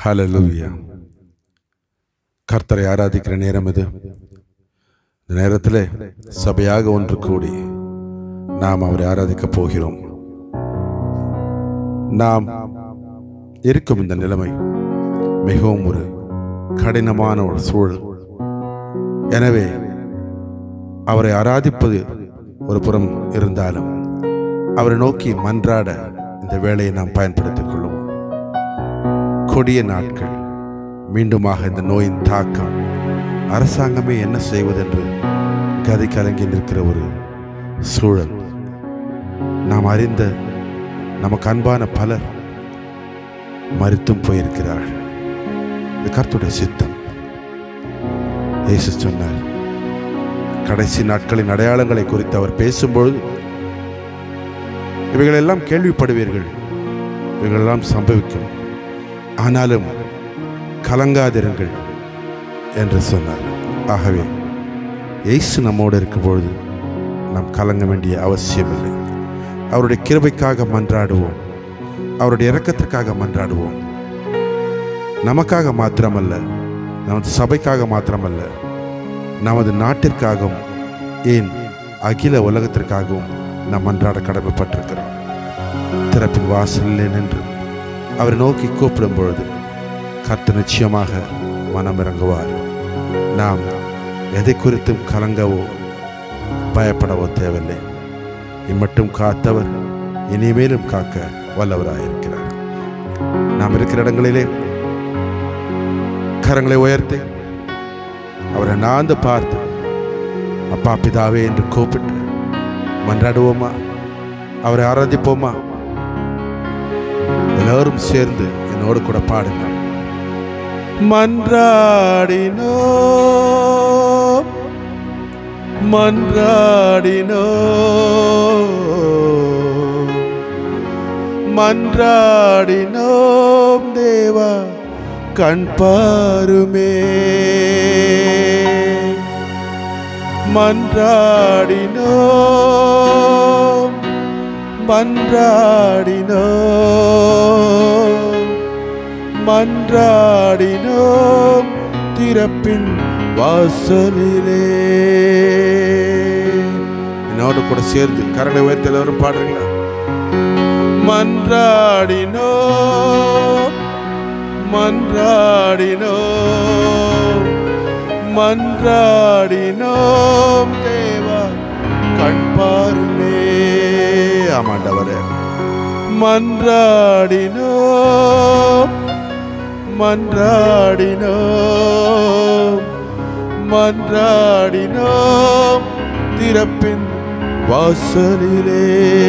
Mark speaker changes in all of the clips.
Speaker 1: ஹalleluya கர்த்தரை ஆராதிக்கிற நேரம் இது இந்த நேரத்தில் சபையாக ஒன்று கூடி நாம் அவரை ஆராதிக்கப் போகிறோம் நாம் இருக்கும் இந்த நிலைமை மிகவும் ஒரு கடினமான ஒரு சூழல் எனவே அவரை ஆராதிப்பது ஒரு புறம் இருந்தாலும் அவரை நோக்கி மன்றாட இந்த வேலையை நாம் பயன்படுத்திக் கொள்வோம் கொடிய நாட்கள் மீண்டுமாக இந்த நோயின் தாக்கம் அரசாங்கமே என்ன செய்வதென்று கதை கலங்கி நிற்கிற ஒரு சூழல் நாம் அறிந்த நமக்கு அன்பான பலர் மறித்தும் போயிருக்கிறார்கள் இது கர்த்தருடைய சித்தம் இயேசு சொன்னார் கடைசி நாட்களின் அடையாளங்களை குறித்து அவர் பேசும்பொழுது இவைகளெல்லாம் கேள்விப்படுவீர்கள் இவைகளெல்லாம் சம்பவிக்கும் ஆனாலும் கலங்காதிருங்கள் என்று சொன்னார் ஆகவே இயேசு நம்மோடு இருக்கும் பொழுது நாம் கலங்க வேண்டிய அவசியமில்லை அவருடைய கிருபைக்காக மன்றாடுவோம் அவருடைய இரக்கத்திற்காக மன்றாடுவோம் நமக்காக மாத்திரமல்ல நமது சபைக்காக மாத்திரமல்ல நமது நாட்டிற்காகவும் ஏன் அகில உலகத்திற்காகவும் நாம் மன்றாட கடமைப்பட்டிருக்கிறோம் திறப்பின் வாசலில் நின்று அவரை நோக்கி கூப்பிடும் பொழுது கர்த்தர் நிச்சயமாக மனம் இறங்குவார் நாம் எதை குறித்தும் கலங்கவோ பயப்படவோ தேவையில்லை இம்மட்டும் காத்தவர் இனிமேலும் காக்க வல்லவராயிருக்கிறார் நாம் இருக்கிற இடங்களிலே கரங்களை உயர்த்தி அவரை நாந்து பார்த்து அப்பா பிதாவே என்று கூப்பிட்டு மன்றாடுவோமா அவரை ஆராதிப்போமா எல்லோரும் சேர்ந்து என்னோடு கூட பாடுங்கள் மன்றாடினோ மன்றாடினோ மன்றாடினோம் தேவா கண் பாருமே மன்றாடினோம் மன்றாடினோம் மன்றாடினோம் திறப்பின் வாசலிலே என்னோடு கூட சேர்ந்து கரடை உயர்த்தி எல்லாரும் பாடுறீங்களா மன்றாடினோம் மன்றாடினோம் மன்றாடினோம் தேவா கண் பாருமே ஆமாண்டவரே மன்றாடினோம் மன்றாடினோம் மன்றாடினோம் திறப்பின் வாசலிலே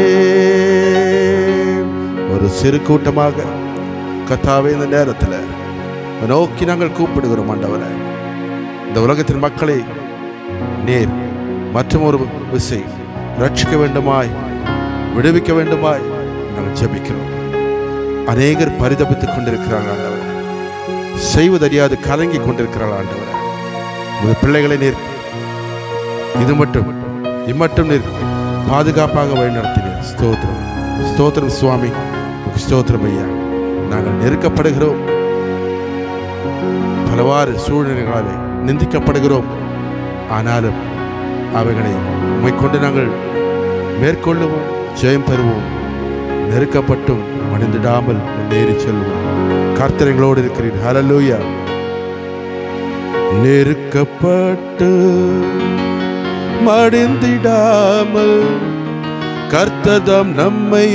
Speaker 1: ஒரு சிறு கூட்டமாக கத்தாவே இந்த நேரத்தில் நோக்கி நாங்கள் கூப்பிடுகிறோம் ஆண்டவரை இந்த உலகத்தின் மக்களை நேர் மற்றும் ஒரு விசை ரட்சிக்க வேண்டுமாய் விடுவிக்க வேண்டுமாய் நாங்கள் ஜெபிக்கிறோம் அநேகர் பரிதபித்துக் கொண்டிருக்கிறார்கள் ஆண்டவர் செய்வதறியாது கலங்கி கொண்டிருக்கிறார்கள் ஆண்டவர் உங்கள் பிள்ளைகளை நீர் இது மட்டும் இம்மட்டும் நீர் பாதுகாப்பாக வழிநடத்தினீர் ஸ்தோத்திரம் ஸ்தோத்திரம் சுவாமி உமக்கு ஸ்தோத்திரம் ஐயா நாங்கள் நெருக்கப்படுகிறோம் பலவாறு சூழ்நிலைகளாலே நிந்திக்கப்படுகிறோம் ஆனாலும் அவைகளை உம்மை கொண்டு நாங்கள் மேற்கொள்ளுவோம் ஜெயம் பெறுவோம் நெருக்கப்பட்டும் மணிந்திடாமல் முன்னேறி செல்வோம் கர்த்தரைங்களோடு இருக்கிறீர் ஹalleluya நெருக்கப்பட்டு மடிந்திடாமல் கர்த்ததம் நம்மை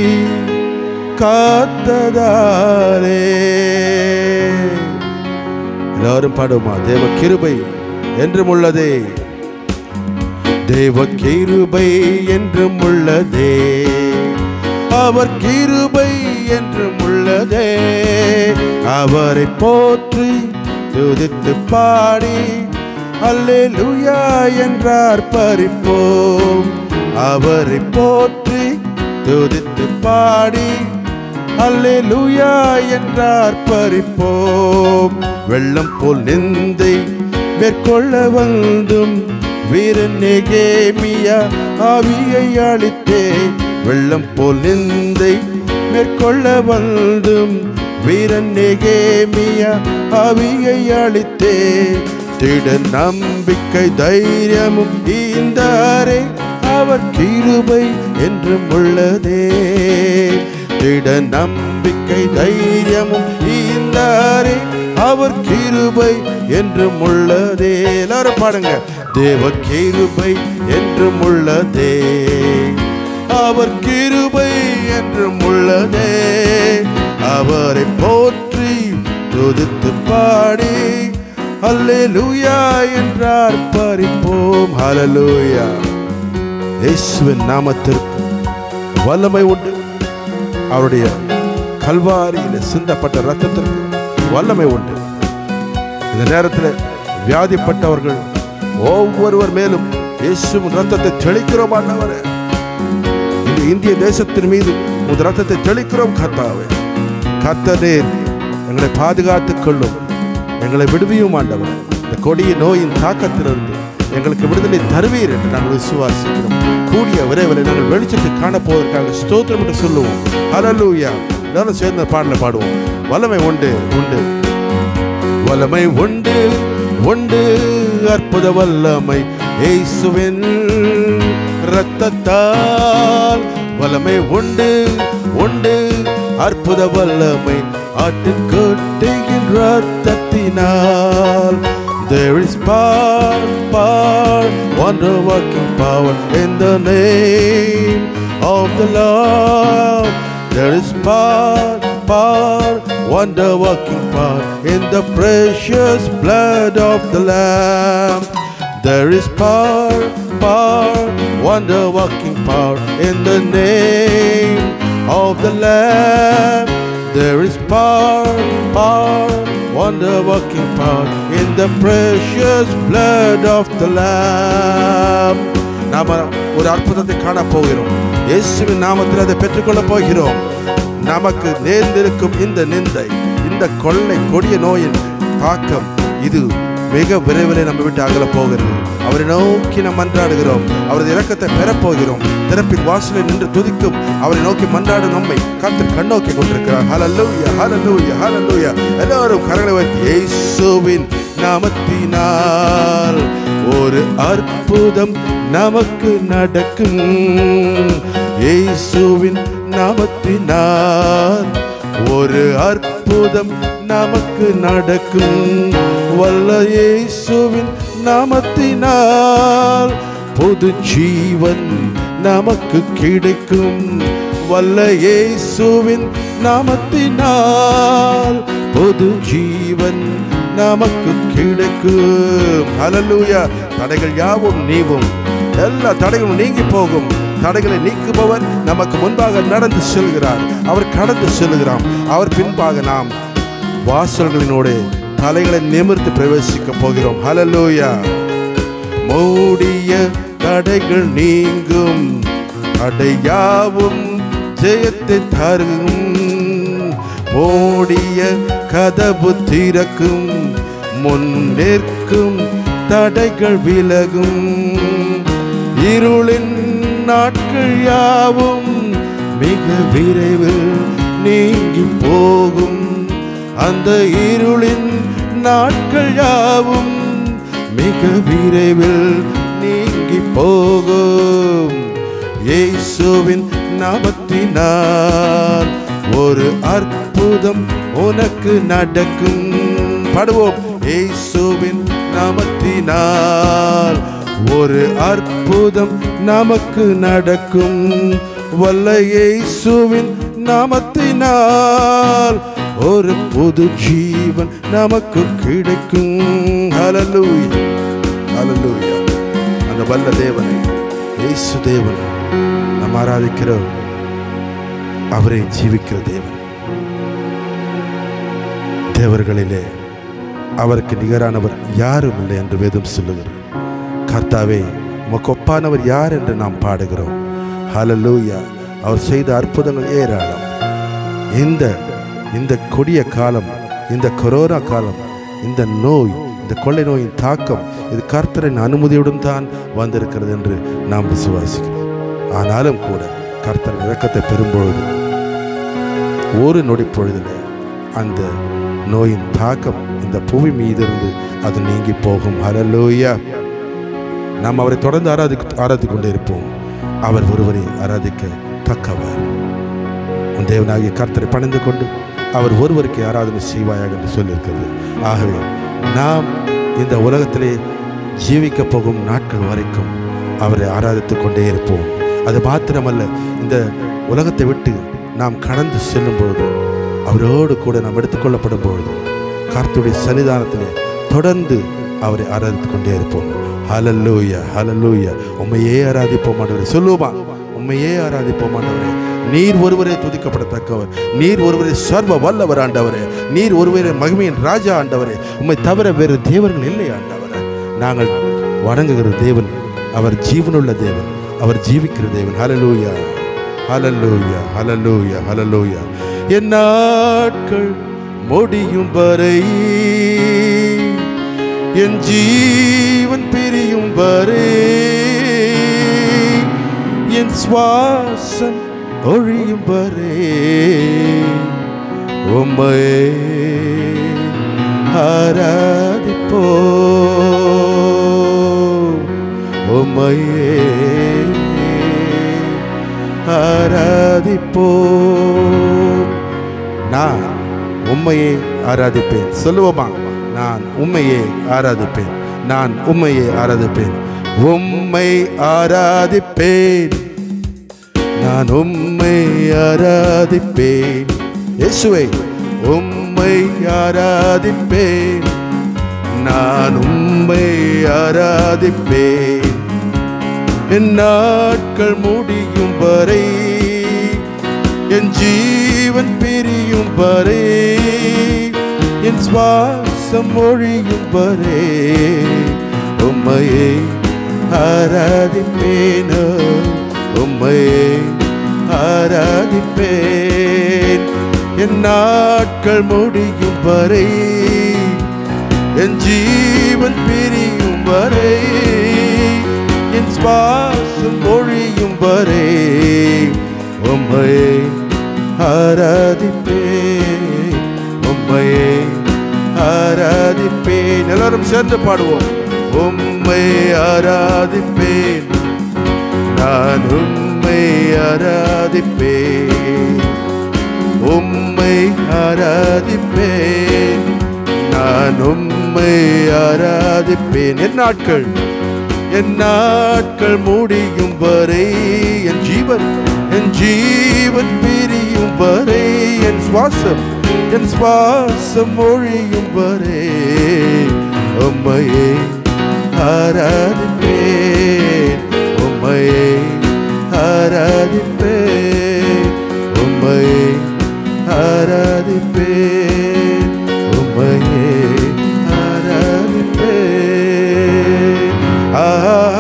Speaker 1: காத்ததாரே எல்லாரும் பாடுமா தேவ கிருபை என்றும் உள்ளதே தேவ கிருபை என்றும் உள்ளதே அவர் கிருபை என்றும் உள்ளதே அவரை போற்றி துதித்து பாடி அல்லேலூயா என்றார் பறிப்போம் அவரை போற்றி துதித்து பாடி அல்லேலூயா என்றார் பறிப்போம் வெள்ளம் போல் நிந்தை மேற்கொள்ள வந்தும் வீரன் நெகேமியா ஆவியை அளித்தே வெள்ளம் போல் நிந்தை மேற்கொள்ள வந்தும் வீரன் நெகேமியா அவியை அளித்தே திட நம்பிக்கை தைரியமும் ஈந்தாரே அவர் கிருபை என்றும் உள்ளதே திட நம்பிக்கை தைரியமும் ஈந்தாரே அவர் கிருபை என்றும் உள்ளதே எல்லாரும் பாடுங்க தேவ கிருபை என்றும் உள்ளதே அவர் கிருபை என்றும் உள்ளதே அவரை போற்றி துதித்து பாடி அல்லேலூயா என்றார் பறிப்போம் ஹalleluya இயேசுவின் நாமத்திற்கு வல்லமை உண்டு அவருடைய கல்வாரியில் சிந்தப்பட்ட ரத்தத்திற்கு வல்லமை உண்டு இந்த நேரத்தில் வியாதிப்பட்டவர்கள் ஒவ்வொருவர் மேலும் இயேசுவின் ரத்தத்தை தெளிக்கிறோம் ஆண்டவரே இந்த இந்திய தேசத்தின் மீது உன் ரத்தத்தை தெளிக்கிறோம் கத்தாவே கத்தனேர் எங்களை பாதுகாத்துக் கொள்ளும் எங்களை விடுவியும் ஆண்டவர் இந்த கொடிய நோயின் தாக்கத்திலிருந்து எங்களுக்கு விடுதலை தருவீர் என்று நாங்கள் விசுவாசிக்கிறோம் கூடிய விரைவில் நாங்கள் வெளிச்சத்தை காணப்போவதற்காக ஸ்தோத்திரம் என்று சொல்லுவோம் ஹalleluya எல்லாரும் சேர்ந்த பாடலை பாடுவோம் வல்லமை உண்டு உண்டு வல்லமை உண்டு உண்டு அற்புத வல்லமை இயேசுவின் இரத்தத்தால் வல்லமை உண்டு உண்டு அற்புத வல்லமை ஆட்டுக்கொட்டையின் ரத்தத்தினால் There is power, power, wonder working power in the name of the Lord. There is power, power, wonder working power in the precious blood of the Lamb. There is power, power, wonder working power in the name of the Lamb. There is power, power, wonder working power in the precious blood of the Lamb. நாம ஒரு அற்புதத்தை காண போகிறோம் இயேசுவின் நாமத்தில் அதை பெற்றுக்கொள்ள போகிறோம் நமக்கு நேர்ந்திருக்கும் இந்த நிந்தை இந்த கொள்ளை கொடிய நோயின் தாக்கம் இது மிக விரைவில் நம்ம விட்டு அகல போகிறது அவரை நோக்கி நாம் மன்றாடுகிறோம் அவரது இரக்கத்தை பெறப்போகிறோம் திறப்பின் வாசலில் நின்று துதிக்கும் அவரை நோக்கி மன்றாடும் நம்மை கர்த்தர் கண்ணோக்கி கொண்டிருக்கிறார் ஹalleluya ஹalleluya ஹalleluya எல்லாரும் கரங்களை வைத்து இயேசுவின் நாமத்தினால் ஒரு அற்புதம் நமக்கு நடக்கும் இயேசுவின் நாமத்தினால் ஒரு அற்புதம் நமக்கு நடக்கும் வல்ல இயேசுவின் நாமத்தினால் புது ஜீவன் நமக்கு கிடைக்கும் வல்ல இயேசுவின் நாமத்தினால் புது ஜீவன் நமக்கு கிடைக்கும் ஹalleluya தடைகள் யாவும் நீவும் எல்லா தடைகளும் நீங்கி போகும் தடைகளை நீக்குபவர் நமக்கு முன்பாக நடந்து செல்கிறார் அவர் கடந்து செல்கிறார் அவர் பின்பாக நாம் வாசல்களினோடு தலைகளை நிமிர்ந்து பிரவேசிக்க போகிறோம் ஹalleluya மூடிய தடைகள் நீங்கும் தடையாவும் ஜெயத்தை தரும் மூடிய கதவு திறக்கும் முன் நிற்கும் தடைகள் விலகும் இருளின் நாட்கள் யாவும் மிக விரைவில் நீங்கி போகும் அந்த இருளின் நாட்கள் யாவும் மிக விரைவில் நீங்கி போகும் இயேசுவின் நாமத்தினால் ஒரு அற்புதம் உனக்கு நடக்கும் பாடுவோம் இயேசுவின் நாமத்தினால் ஒரு அற்புதம் நமக்கு நடக்கும் வல்ல இயேசுவின் நாமத்தினால் ஒரு புது ஜீவன் நமக்கு கிடைக்கும் ஹalleluya ஹalleluya அந்த வல்ல தேவனை இயேசு தேவனை நாம் ஆராதிக்கிறோம் அவரை ஜீவிக்கிற தேவன் தேவர்களிலே அவருக்கு நிகரானவர் யாரும் இல்லை என்று வேதம் சொல்லுகிறது கர்த்தாவே உமக்கு ஒப்பானவர் யார் என்று நாம் பாடுகிறோம் ஹalleluya அவர் செய்த அற்புதங்கள் ஏராளம் இந்த இந்த கொடிய காலம் இந்த கொரோனா காலம் இந்த நோய் இந்த கொள்ளை நோயின் தாக்கம் இது கர்த்தரின் அனுமதியுடன் தான் வந்திருக்கிறது என்று நாம் விசுவாசிக்கிறோம் ஆனாலும் கூட கர்த்தர் இரக்கத்தை பெறும்பொழுது ஒரு நொடி பொழுதில் அந்த நோயின் தாக்கம் இந்த புவி மீது இருந்து அது நீங்கி போகும் ஹalleluya நாம் அவரை தொடர்ந்து ஆராதி ஆராதித்துக் கொண்டே இருப்போம் அவர் ஒருவரை ஆராதிக்க தக்கவர் உன் தேவனாகிய கர்த்தரை பணிந்து கொண்டு அவர் ஒருவருக்கு ஆராதனை செய்வாயாக என்று சொல்லியிருக்கிறது ஆகவே நாம் இந்த உலகத்திலே ஜீவிக்க போகும் நாட்கள் வரைக்கும் அவரை ஆராதித்துக் கொண்டே இருப்போம் அது மாத்திரமல்ல இந்த உலகத்தை விட்டு நாம் கடந்து செல்லும் பொழுது அவரோடு கூட நாம் எடுத்துக்கொள்ளப்படும் பொழுது கர்த்தருடைய சன்னிதானத்திலே தொடர்ந்து அவரை ஆராதித்துக் கொண்டே இருப்போம் ஹalleluya ஹalleluya உம்மையே ஆராதிப்போம் ஆண்டவரே சொல்லுவோமா உம்மையே ஆராதிப்போம் ஆண்டவரே நீர் ஒருவரே துதிக்கப்படத்தக்கவர் நீர் ஒருவரே சர்வ வல்லவர் ஆண்டவரே நீர் ஒருவரே மகிமையின் ராஜா ஆண்டவரே உம்மை தவிர வேறு தேவர்கள் இல்லை ஆண்டவரே நாங்கள் வணங்குகிற தேவன் அவர் ஜீவனுள்ள தேவன் அவர் ஜீவிக்கிற தேவன் ஹalleluya ஹalleluya ஹalleluya ஹalleluya என் நாட்கள் முடியும் வரை என் ஜீவன் பிரியும் வரை என் சுவாசம் ஒழியும் வரை உம்மையே ஆராதிப்போ உம்மையே ஆராதிப்போம் நான் உம்மையே ஆராதிப்பேன் சொல்லுவோமா நான் உம்மையே ஆராதிப்பேன் நான் உம்மையே ஆராதிப்பேன் உம்மை ஆராதிப்பேன் நான் உம்மை ஆராதிப்பேன் இயேசுவை உம்மை ஆராதிப்பேன் நான் உம்மை ஆராதிப்பேன் என் நாட்கள் முடியும் வரை என் ஜீவன் பிரியும் வரை என் சுவாசம் ஒழியும் வரை உம்மையே ஆராதிப்பேனோ உம்மையே ஆராதிப்பேன் என் நாட்கள் முடியும் வரை என் ஜீவன் பிரியும் வரை என் சுவாசம் ஒழியும் வரை உம்மையே ஆராதிப்பேன் உம்மையே ஆராதிப்பேன் எல்லாரும் சேர்ந்து பாடுவோம் உம்மை ஆராதிப்பேன் நான் உம்மை ஆராதிப்பேன் உம்மை ஆராதிப்பேன் நான் உம்மை ஆராதிப்பேன் என் நாட்கள் என் நாட்கள் முடியும் வரை என் ஜீவன் என் ஜீவன் பிரியும் வரை என் சுவாசம் என் சுவாசம் ஒழியும் வரை உம்மையே ஆராதிப்பேன் உம்மையே ஆராதிப்பேன் உம்மையே ஆராதிப்பேன் உம்மையே ஆராதிப்பேன்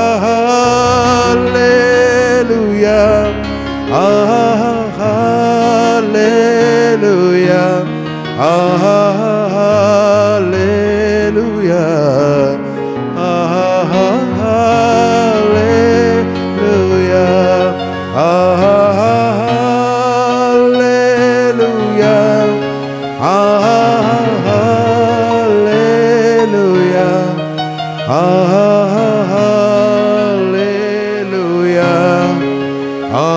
Speaker 1: Hallelujah. Hallelujah. Hallelujah. Hallelujah. Hallelujah. Hallelujah. Hallelujah.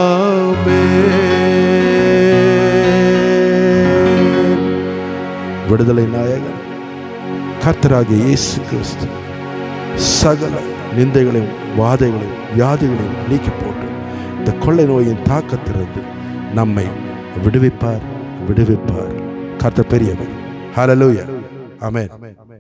Speaker 1: Amen. விடுதலை நாயகன் கர்த்தராகிய இயேசு கிறிஸ்து சகல நிந்தைகளையும் வாதைகளையும் வியாதிகளையும் நீக்கி போட்டு இந்த கொள்ளை நோயின் தாக்கத்திலிருந்து நம்மை விடுவிப்பார் விடுவிப்பார் கர்த்தர் பெரியவர் ஹalleluya ஆமென்